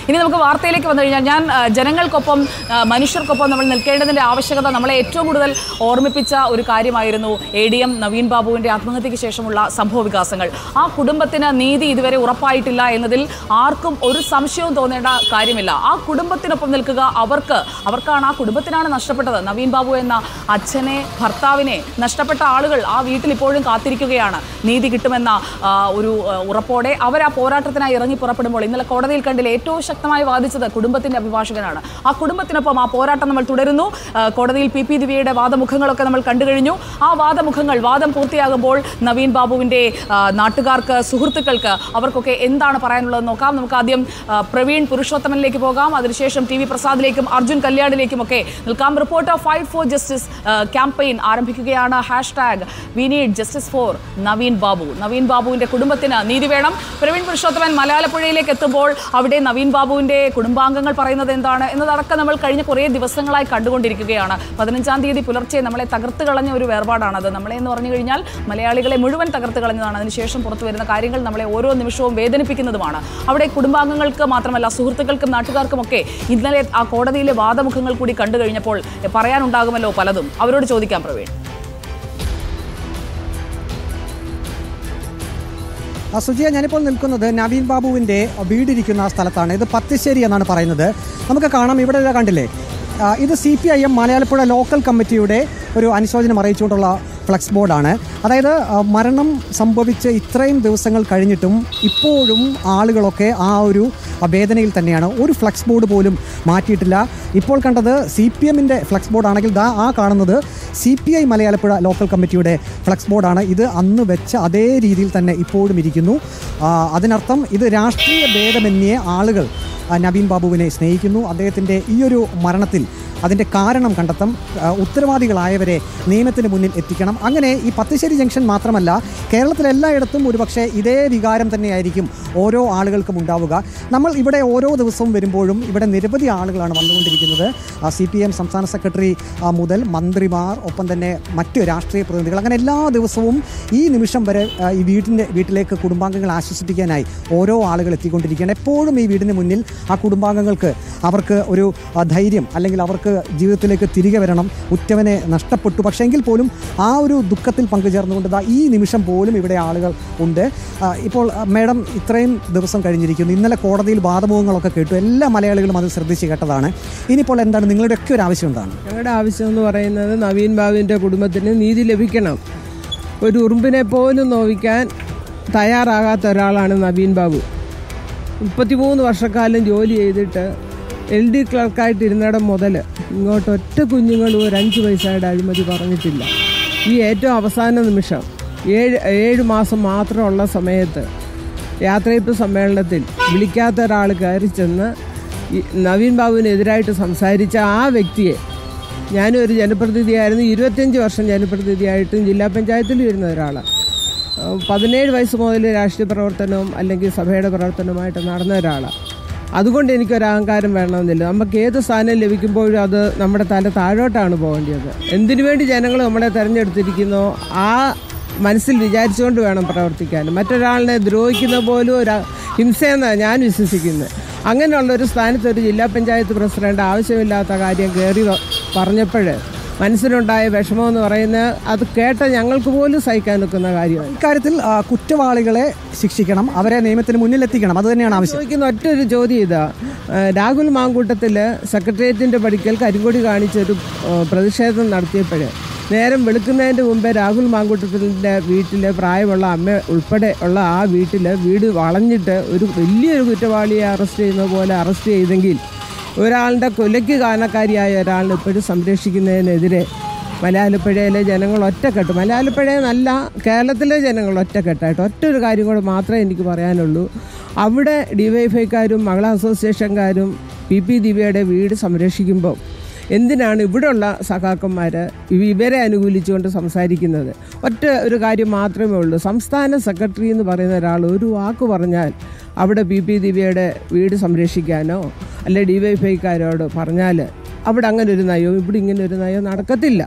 ഇനി നമുക്ക് വാർത്തയിലേക്ക് വന്നു കഴിഞ്ഞാൽ ഞാൻ ആ, ജനങ്ങൾക്കൊപ്പം ആ, മനുഷ്യർക്കൊപ്പം നമ്മൾ നിൽക്കേണ്ടതിന്റെ ആവശ്യകത നമ്മളെ ഏറ്റവും കൂടുതൽ ഓർമ്മിപ്പിച്ച ഒരു കാര്യമായിരുന്നു എ ഡി എം നവീൻ ബാബുവിന്റെ ആത്മഹത്യക്ക് ശേഷമുള്ള സംഭവ വികാസങ്ങൾ ആ കുടുംബത്തിന് നീതി ഇതുവരെ ഉറപ്പായിട്ടില്ല എന്നതിൽ ആർക്കും ഒരു സംശയവും തോന്നേണ്ട കാര്യമില്ല ആ കുടുംബത്തിനൊപ്പം നിൽക്കുക അവർക്ക് അവർക്കാണ് ആ കുടുംബത്തിനാണ് നഷ്ടപ്പെട്ടത് നവീൻ ബാബു എന്ന അച്ഛനെ ഭർത്താവിനെ നഷ്ടപ്പെട്ട ആളുകൾ ആ വീട്ടിൽ ഇപ്പോഴും കാത്തിരിക്കുകയാണ് നീതി കിട്ടുമെന്ന ആ, ഒരു ആ, ഉറപ്പോടെ അവർ ആ പോരാട്ടത്തിനായി ഇറങ്ങി പുറപ്പെടുമ്പോൾ ഇന്നലെ കോടതിയിൽ കണ്ടില്ല ഏറ്റവും ശക്തമായി വാദിച്ചത് കുടുംബത്തിന്റെ അഭിഭാഷകനാണ് ആ കുടുംബത്തിനൊപ്പം ആ പോരാട്ടം നമ്മൾ തുടരുന്നു ആ, കോടതിയിൽ പി പി ദിവ്യയുടെ വാദമുഖങ്ങളൊക്കെ നമ്മൾ കണ്ടു കഴിഞ്ഞു ആ വാദമുഖങ്ങൾ വാദം പൂർത്തിയാകുമ്പോൾ നവീൻ ബാബുവിന്റെ ആ, നാട്ടുകാർക്ക് സുഹൃത്തുക്കൾക്ക് അവർക്കൊക്കെ എന്താണ് പറയാനുള്ളത് നോക്കാം നമുക്ക് ആദ്യം ആ, പ്രവീൺ പുരുഷോത്തമനിലേക്ക് പോകാം അതിനുശേഷം ടി വി പ്രസാദിലേക്കും അർജുൻ കല്യാണിലേക്കും ഒക്കെ നിൽക്കാം reporter fight for justice campaign ആരംഭിക്കുകയാണ് hashtag we need justice for Naveen Babu Naveen ബാബുവിന്റെ കുടുംബത്തിന് നീതി വേണം പ്രവീൺ പുരുഷോത്തമൻ മലയാളപ്പുഴയിലേക്ക് എത്തുമ്പോൾ അവിടെ നവീൻ ബാബുവിന്റെ കുടുംബാംഗങ്ങൾ പറയുന്നത് എന്താണ് എന്നതടക്കം നമ്മൾ കഴിഞ്ഞ കുറേ ദിവസങ്ങളായി കണ്ടുകൊണ്ടിരിക്കുകയാണ് പതിനഞ്ചാം തീയതി പുലർച്ചെ നമ്മളെ തകർത്ത് കളഞ്ഞ ഒരു വേർപാടാണത് നമ്മളെ എന്ന് പറഞ്ഞു കഴിഞ്ഞാൽ മലയാളികളെ മുഴുവൻ തകർത്ത് കളഞ്ഞതാണ് അതിനുശേഷം പുറത്തു വരുന്ന കാര്യങ്ങൾ നമ്മളെ ഓരോ നിമിഷവും വേദനിപ്പിക്കുന്നതുമാണ് അവിടെ കുടുംബാംഗങ്ങൾക്ക് മാത്രമല്ല സുഹൃത്തുക്കൾക്കും നാട്ടുകാർക്കുമൊക്കെ ഇന്നലെ ആ കോടതിയിലെ വാദമുഖങ്ങൾ കൂടി കണ്ടു കഴിഞ്ഞപ്പോൾ പറയാനുണ്ടാകുമല്ലോ പലതും അവരോട് ചോദിക്കാം പ്രവീൺ ആ, സുജിയ ഞാനിപ്പോൾ നിൽക്കുന്നത് നവീൻ ബാബുവിൻ്റെ വീടിരിക്കുന്ന ആ സ്ഥലത്താണ് ഇത് പത്തിശ്ശേരി എന്നാണ് പറയുന്നത് നമുക്ക് കാണാം ഇവിടെ ഇതാ കണ്ടില്ലേ ആ, ഇത് C P I M Malayalappuzha local കമ്മിറ്റിയുടെ ഒരു അനുശോചനം അറിയിച്ചുകൊണ്ടുള്ള ഫ്ലക്സ് ബോർഡാണ് അതായത് ആ, മരണം സംഭവിച്ച് ഇത്രയും ദിവസങ്ങൾ കഴിഞ്ഞിട്ടും ഇപ്പോഴും ആളുകളൊക്കെ ആ ഒരു ആ, വേദനയിൽ തന്നെയാണ് ഒരു ഫ്ലക്സ് ബോർഡ് പോലും മാറ്റിയിട്ടില്ല ഇപ്പോൾ കണ്ടത് സി പി എമ്മിൻ്റെ ഫ്ലക്സ് ബോർഡാണെങ്കിൽ ദാ ആ കാണുന്നത് C P I Malayalappuzha local കമ്മിറ്റിയുടെ ഫ്ലക്സ് ബോർഡാണ് ഇത് അന്ന് വെച്ച അതേ രീതിയിൽ തന്നെ ഇപ്പോഴും ഇരിക്കുന്നു ആ, അതിനർത്ഥം ഇത് രാഷ്ട്രീയ ഭേദമന്യേ ആളുകൾ ആ, നവീൻ ബാബുവിനെ സ്നേഹിക്കുന്നു അദ്ദേഹത്തിൻ്റെ ഈ ഒരു മരണത്തിൽ അതിൻ്റെ കാരണം കണ്ടെത്തും ആ, ഉത്തരവാദികളായവരെ നിയമത്തിന് മുന്നിൽ എത്തിക്കണം അങ്ങനെ ഈ പത്തിശ്ശേരി ജംഗ്ഷൻ മാത്രമല്ല കേരളത്തിലെല്ലായിടത്തും ഒരുപക്ഷെ ഇതേ വികാരം തന്നെയായിരിക്കും ഓരോ ആളുകൾക്കും ഉണ്ടാവുക നമ്മൾ ഇവിടെ ഓരോ ദിവസവും വരുമ്പോഴും ഇവിടെ നിരവധി ആളുകളാണ് വന്നുകൊണ്ടിരിക്കുന്നത് സി പി എം സംസ്ഥാന സെക്രട്ടറി ആ, മുതൽ മന്ത്രിമാർ ഒപ്പം തന്നെ മറ്റ് രാഷ്ട്രീയ പ്രതിനിധികൾ അങ്ങനെ എല്ലാ ദിവസവും ഈ നിമിഷം വരെ ആ, ഈ വീടിൻ്റെ വീട്ടിലേക്ക് കുടുംബാംഗങ്ങൾ ആശ്വസിപ്പിക്കാനായി ഓരോ ആളുകൾ എത്തിക്കൊണ്ടിരിക്കുകയാണ് എപ്പോഴും ഈ വീടിന് മുന്നിൽ ആ കുടുംബാംഗങ്ങൾക്ക് അവർക്ക് ഒരു ആ, ധൈര്യം അല്ലെങ്കിൽ അവർക്ക് ജീവിതത്തിലേക്ക് തിരികെ വരണം ഉറ്റവനെ നഷ്ടപ്പെട്ടു പക്ഷേ എങ്കിൽ പോലും ആ ഒരു ദുഃഖത്തിൽ പങ്കുചേർന്നുകൊണ്ട് ദാ ഈ നിമിഷം പോലും ഇവിടെ ആളുകൾ ഉണ്ട് ആ, ഇപ്പോൾ ആ, മേഡം ഇത്രയും ദിവസം കഴിഞ്ഞിരിക്കുന്നു ഇന്നലെ കോടതിയിൽ വാദമുഖങ്ങളൊക്കെ കേട്ടു എല്ലാ മലയാളികളും അത് ശ്രദ്ധിച്ച് കേട്ടതാണ് ഇനിയിപ്പോൾ എന്താണ് നിങ്ങളുടെയൊക്കെ ഒരു ആവശ്യം എന്താണ് ഞങ്ങളുടെ ആവശ്യം എന്ന് പറയുന്നത് നവീൻ ബാബുവിൻ്റെ കുടുംബത്തിന് നീതി ലഭിക്കണം ഒരു ഉറുമ്പിനെ പോലും നോവിക്കാൻ തയ്യാറാകാത്ത ഒരാളാണ് നവീൻ ബാബു മുപ്പത്തിമൂന്ന് വർഷക്കാലം ജോലി ചെയ്തിട്ട് എൽ ഡി ക്ലർക്കായിട്ടിരുന്നിടം മുതൽ ഇങ്ങോട്ട് ഒറ്റ കുഞ്ഞുങ്ങളും ഒരു അഞ്ച് പൈസയുടെ അഴിമതി പറഞ്ഞിട്ടില്ല ഈ ഏറ്റവും അവസാന നിമിഷം ഏഴ് ഏഴ് മാസം മാത്രമുള്ള സമയത്ത് യാത്രയപ്പ് സമ്മേളനത്തിൽ വിളിക്കാത്ത ഒരാൾ കയറി ചെന്ന് ഈ നവീൻ ബാബുവിനെതിരായിട്ട് സംസാരിച്ച ആ വ്യക്തിയെ ഞാനും ഒരു ജനപ്രതിനിധിയായിരുന്നു ഇരുപത്തിയഞ്ച് വർഷം ജനപ്രതിനിധിയായിട്ടും ജില്ലാ പഞ്ചായത്തിൽ ഇരുന്ന ഒരാളാണ് ഏഹ് പതിനേഴ് വയസ്സ് മുതൽ രാഷ്ട്രീയ പ്രവർത്തനവും അല്ലെങ്കിൽ സഭയുടെ പ്രവർത്തനവുമായിട്ട് നടന്ന ഒരാളാണ് അതുകൊണ്ട് എനിക്കൊരു അഹങ്കാരം വേണമെന്നില്ല നമുക്ക് ഏത് സ്ഥാനം ലഭിക്കുമ്പോഴും അത് നമ്മുടെ തല താഴോട്ടാണ് പോകേണ്ടത് എന്തിനു വേണ്ടി ജനങ്ങൾ നമ്മളെ തിരഞ്ഞെടുത്തിരിക്കുന്നോ ആ മനസ്സിൽ വിചാരിച്ചുകൊണ്ട് വേണം പ്രവർത്തിക്കാൻ മറ്റൊരാളിനെ ദ്രോഹിക്കുന്ന പോലും ഒരു ഹിംസയെന്നാണ് ഞാൻ വിശ്വസിക്കുന്നത് അങ്ങനെയുള്ള ഒരു സ്ഥാനത്ത് ഒരു ജില്ലാ പഞ്ചായത്ത് പ്രസിഡന്റ് ആവശ്യമില്ലാത്ത കാര്യം കയറി പറഞ്ഞപ്പോൾ മനസ്സിലുണ്ടായ വിഷമം എന്ന് പറയുന്നത് അത് കേട്ട ഞങ്ങൾക്ക് പോലും സഹിക്കാൻ നിൽക്കുന്ന കാര്യമാണ് ഇക്കാര്യത്തിൽ ആ, കുറ്റവാളികളെ ശിക്ഷിക്കണം അവരെ നിയമത്തിന് മുന്നിൽ എത്തിക്കണം അത് തന്നെയാണ് ആവശ്യം ചോദിക്കുന്ന ഒറ്റ ഒരു ചോദ്യം ഇതാ ഏഹ് രാഹുൽ മാങ്കൂട്ടത്തിൽ സെക്രട്ടേറിയറ്റിന്റെ പടിക്കൽ കരിങ്കൊടി കാണിച്ചൊരു ഏഹ് പ്രതിഷേധം നടത്തിയപ്പോൾ നേരം വെളുക്കുന്നതിൻ്റെ മുമ്പേ രാഹുൽ മാങ്കൂട്ടത്തിൻ്റെ വീട്ടിൽ പ്രായമുള്ള അമ്മ ഉൾപ്പെടെ ഉള്ള ആ വീട്ടിൽ വീട് വളഞ്ഞിട്ട് ഒരു വലിയൊരു കുറ്റവാളിയെ അറസ്റ്റ് ചെയ്യുന്ന പോലെ അറസ്റ്റ് ചെയ്തെങ്കിൽ ഒരാളുടെ കൊലയ്ക്ക് കാരണക്കാരിയായ ഒരാളിനെ ഇപ്പോഴും സംരക്ഷിക്കുന്നതിനെതിരെ മലയാളപ്പുഴയിലെ ജനങ്ങൾ ഒറ്റക്കെട്ട് മലയാളപ്പുഴയെന്നല്ല കേരളത്തിലെ ജനങ്ങൾ ഒറ്റക്കെട്ടായിട്ട് ഒറ്റ ഒരു കാര്യം കൂടെ മാത്രമേ എനിക്ക് പറയാനുള്ളൂ അവിടെ ഡിവൈഫൈക്കാരും മകള അസോസിയേഷൻകാരും പി പി ദിവ്യയുടെ വീട് സംരക്ഷിക്കുമ്പോൾ എന്തിനാണ് ഇവിടെയുള്ള സഖാക്കന്മാർ ഇവരെ അനുകൂലിച്ചുകൊണ്ട് സംസാരിക്കുന്നത് ഒറ്റ ഒരു കാര്യം മാത്രമേ ഉള്ളൂ സംസ്ഥാന സെക്രട്ടറി എന്ന് പറയുന്ന ഒരാൾ ഒരു വാക്ക് പറഞ്ഞാൽ അവിടെ പി പി ദിവ്യയുടെ വീട് സംരക്ഷിക്കാനോ അല്ലെ ഡിവൈഫൈക്കാരോട് പറഞ്ഞാൽ അവിടെ അങ്ങനെ ഒരു നയവും ഇവിടെ ഇങ്ങനെ ഒരു നയവും നടക്കത്തില്ല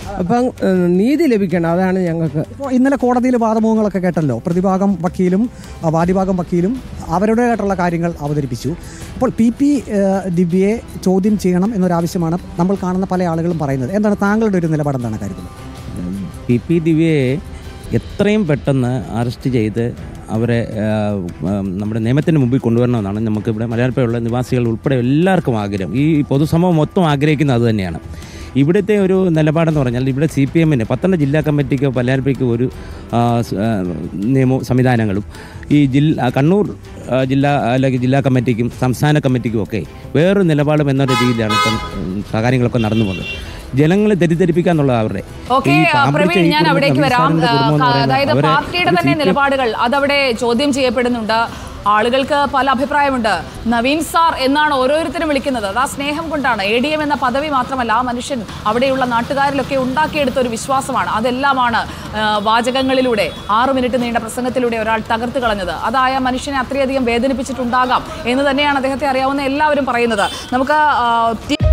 അപ്പം ഏഹ്, നീതി ലഭിക്കണം അതാണ് ഞങ്ങൾക്ക് ഇപ്പോൾ ഇന്നലെ കോടതിയിൽ വാദമുഖങ്ങളൊക്കെ കേട്ടല്ലോ പ്രതിഭാഗം വക്കീലും ആ, വാദിഭാഗം വക്കീലും അവരുടേതായിട്ടുള്ള കാര്യങ്ങൾ അവതരിപ്പിച്ചു അപ്പോൾ പി പി ഏഹ്, ദിവ്യയെ ചോദ്യം ചെയ്യണം എന്നൊരാവശ്യമാണ് നമ്മൾ കാണുന്ന പല ആളുകളും പറയുന്നത് എന്താണ് താങ്കളുടെ ഒരു നിലപാട് എന്താണ് കാര്യത്തിൽ പി പി ദിവ്യയെ എത്രയും പെട്ടെന്ന് അറസ്റ്റ് ചെയ്ത് അവരെ ആ, ആ, നമ്മുടെ നിയമത്തിന് മുമ്പിൽ കൊണ്ടുവരണമെന്നാണ് നമുക്കിവിടെ മലയാളപ്പുഴയുള്ള നിവാസികൾ ഉൾപ്പെടെ എല്ലാവർക്കും ആഗ്രഹം ഈ പൊതുസമൂഹം മൊത്തം ആഗ്രഹിക്കുന്നത് അത് തന്നെയാണ് ഇവിടുത്തെ ഒരു നിലപാടെന്ന് പറഞ്ഞാൽ ഇവിടെ സി പി എമ്മിന് പത്തനംതിട്ട ജില്ലാ കമ്മിറ്റിക്കോ പല്ലാരിപ്പയ്ക്കോ ഒരു ആ, സ്- ആ, നിയമ സംവിധാനങ്ങളും ഈ ജില്ല കണ്ണൂർ ആ, ജില്ലാ അല്ലെങ്കിൽ ജില്ലാ കമ്മിറ്റിക്കും സംസ്ഥാന കമ്മിറ്റിക്കും ഒക്കെ വേറൊരു നിലപാടും എന്നൊരു രീതിയിലാണ് ഇപ്പം ഉം, കാര്യങ്ങളൊക്കെ നടന്നു പോകുന്നത് ജനങ്ങളെ തെറ്റിദ്ധരിപ്പിക്കുക എന്നുള്ളത് അവരുടെ ഓക്കെ ഈ പാമ്പ് പ്രവീൺ പിടിച്ച ഈ ഞാൻ കുടുംബം, അവിടേക്ക് നവീൻ വരാം സാറിന്റെ ആ, കുടുംബം എന്ന് ക- പറയുന്നത് അതായത് അവരെ പാർട്ടിയുടെ ഒരു തന്നെ CPM നിലപാടുകൾ അതവിടെ ചോദ്യം ചെയ്യപ്പെടുന്നുണ്ട് ആളുകൾക്ക് പല അഭിപ്രായമുണ്ട് നവീൻ സാർ എന്നാണ് ഓരോരുത്തരും വിളിക്കുന്നത് അത് ആ സ്നേഹം കൊണ്ടാണ് എ ഡി എം എന്ന പദവി മാത്രമല്ല ആ മനുഷ്യൻ അവിടെയുള്ള നാട്ടുകാരിലൊക്കെ ഉണ്ടാക്കിയെടുത്ത ഒരു വിശ്വാസമാണ് അതെല്ലാമാണ് ആ, വാചകങ്ങളിലൂടെ ആറ് മിനിറ്റ് നീണ്ട പ്രസംഗത്തിലൂടെ ഒരാൾ തകർത്ത് കളഞ്ഞത് അതായ മനുഷ്യനെ അത്രയധികം വേദനിപ്പിച്ചിട്ടുണ്ടാകാം എന്ന് തന്നെയാണ് അദ്ദേഹത്തെ അറിയാവുന്ന എല്ലാവരും പറയുന്നത് നമുക്ക് ആ, ടി-